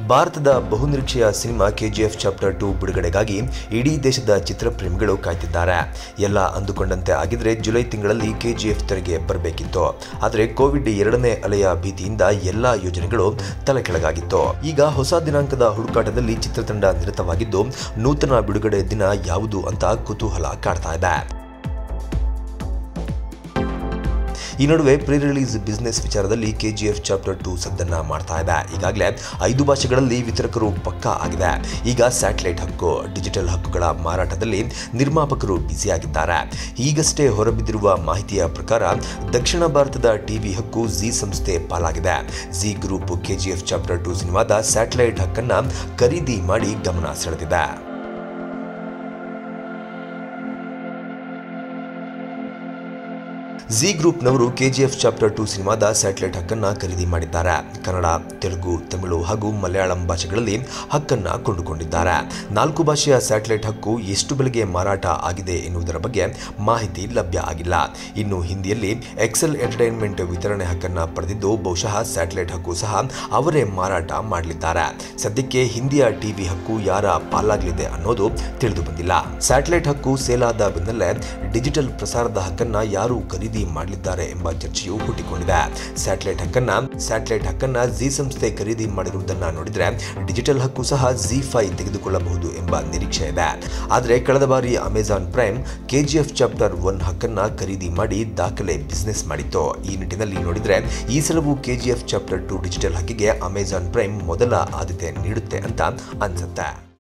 ಭಾರತದ ಬಹುನಿರೀಕ್ಷೆಯ cinema KGF chapter two ಬಿಡುಗಡೆಗಾಗಿ ಇಡೀ ದೇಶದ ಚಿತ್ರಪ್ರೇಮಿಗಳು ಕಾಯ್ತಿದ್ದಾರೆ ಎಲ್ಲ ಅಂದುಕೊಂಡಂತೆ ಆಗಿದ್ರೆ ಜುಲೈ ತಿಂಗಳಲ್ಲಿ ಕೆಜಿಎಫ್ ತೆರೆಗೆ ಬರಬೇಕಿತ್ತು ಆದರೆ ಕೋವಿಡ್ ಎರಡನೇ ಅಲೆಯ ಭೀತಿಯಿಂದ ಎಲ್ಲ ಯೋಜನೆಗಳು ತಲೆಕೆಳಗಾಗಿತ್ತು ಈಗ ಹೊಸ ದಿನಾಂಕದ ಹುಡುಕಾಟದಲ್ಲಿ ಚಿತ್ರತಂಡ ನಿರತವಾಗಿದ್ದು ನೂತನ ಬಿಡುಗಡೆ ದಿನ ಯಾವುದು ಅಂತ ಕುತೂಹಲ ಕಾಡ್ತಾ ಇದೆ ಈ ನಡುವೆ ಪ್ರೀ ರಿಲೀಸ್ ಬಿಸ್ನೆಸ್ ವಿಚಾರದಲ್ಲಿ ಕೆಜಿಎಫ್ ಚಾಪ್ಟರ್ ಟು ಸದ್ದನ್ನ ಮಾಡ್ತಾ ಇದೆ ಈಗಾಗಲೇ ಐದು ಭಾಷೆಗಳಲ್ಲಿ ವಿತರಕರು ಪಕ್ಕಾ ಆಗಿದೆ ಈಗ ಸ್ಯಾಟಲೈಟ್ ಹಕ್ಕು ಡಿಜಿಟಲ್ ಹಕ್ಕುಗಳ ಮಾರಾಟದಲ್ಲಿ ನಿರ್ಮಾಪಕರು ಬ್ಯುಸಿಯಾಗಿದ್ದಾರೆ ಈಗಷ್ಟೇ ಹೊರಬಿದ್ದಿರುವ ಮಾಹಿತಿಯ ಪ್ರಕಾರ ದಕ್ಷಿಣ ಭಾರತದ ಟಿವಿ ಹಕ್ಕು ಜಿ ಸಂಸ್ಥೆ ಪಾಲಾಗಿದೆ Zee group KGF chapter two ಸಿನಿಮಾದ ಸ್ಯಾಟಲೈಟ್ ಹಕ್ಕನ್ನ ಖರೀದಿ ಮಾಡಿ ಗಮನ ಸೆಳೆದಿದೆ ಜಿ ಗ್ರೂಪ್ನವರು ಕೆಜಿಎಫ್ ಚಾಪ್ಟರ್ ಟು ಸಿನಿಮಾದ ಸ್ಯಾಟಲೈಟ್ ಹಕ್ಕನ್ನ ಖರೀದಿ ಮಾಡಿದ್ದಾರೆ ಕನ್ನಡ ತೆಲುಗು ತಮಿಳು ಹಾಗೂ ಮಲಯಾಳಂ ಭಾಷೆಗಳಲ್ಲಿ ಹಕ್ಕನ್ನ ಕೊಂಡುಕೊಂಡಿದ್ದಾರೆ ನಾಲ್ಕು ಭಾಷೆಯ ಸ್ಯಾಟಲೈಟ್ ಹಕ್ಕು ಎಷ್ಟು ಬೆಲೆಗೆ ಮಾರಾಟ ಆಗಿದೆ ಎನ್ನುವುದರ ಬಗ್ಗೆ ಮಾಹಿತಿ ಲಭ್ಯ ಆಗಿಲ್ಲ ಇನ್ನು ಹಿಂದಿಯಲ್ಲಿ ಎಕ್ಸೆಲ್ ಎಂಟರ್ಟೈನ್ಮೆಂಟ್ ವಿತರಣೆ ಹಕ್ಕನ್ನ ಪಡೆದಿದ್ದು ಬಹುಶಃ ಸ್ಯಾಟಲೈಟ್ ಹಕ್ಕು ಸಹ ಅವರೇ ಮಾರಾಟ ಮಾಡಲಿದ್ದಾರೆ ಸದ್ಯಕ್ಕೆ ಹಿಂದಿಯ ಟಿವಿ ಹಕ್ಕು ಯಾರ ಪಾಲಾಗಲಿದೆ ಅನ್ನೋದು ತಿಳಿದು ಬಂದಿಲ್ಲ ಸ್ಯಾಟಲೈಟ್ ಹಕ್ಕು ಸೇಲಾದ ಬೆನ್ನಲ್ಲೇ ಡಿಜಿಟಲ್ ಪ್ರಸಾರದ ಹಕ್ಕನ್ನ ಯಾರು ಖರೀದಿ ಮಾಡಲಿದ್ದಾರೆ ಎಂಬ ಚರ್ಚೆಯು ಹುಟ್ಟಿಕೊಂಡಿದೆ ಸ್ಯಾಟಲೈಟ್ ಹಕ್ಕನ್ನ ಸ್ಯಾಟಲೈಟ್ ಹಕ್ಕನ್ನ ಜಿ ಸಂಸ್ಥೆ ಖರೀದಿ ಮಾಡಿರುವುದನ್ನ ನೋಡಿದ್ರೆ ಡಿಜಿಟಲ್ ಹಕ್ಕು ಸಹ ಜಿ ಫೈ ತೆಗೆದುಕೊಳ್ಳಬಹುದು ಎಂಬ ನಿರೀಕ್ಷೆ ಇದೆ ಆದರೆ ಕಳೆದ ಬಾರಿ Amazon Prime KGF chapter one ಹಕ್ಕನ್ನ ಖರೀದಿ ಮಾಡಿ ದಾಖಲೆ ಬಿಸ್ನೆಸ್ ಮಾಡಿತ್ತು ಈ ನಿಟ್ಟಿನಲ್ಲಿ ನೋಡಿದ್ರೆ ಈ ಸಲವು ಕೆಜಿಎಫ್ ಚಾಪ್ಟರ್ ಟು ಡಿಜಿಟಲ್ ಹಕ್ಕಿಗೆ ಅಮೆಜಾನ್ ಪ್ರೈಮ್ ಮೊದಲ ಆದ್ಯತೆ ನೀಡುತ್ತೆ ಅಂತ ಅನ್ಸುತ್ತೆ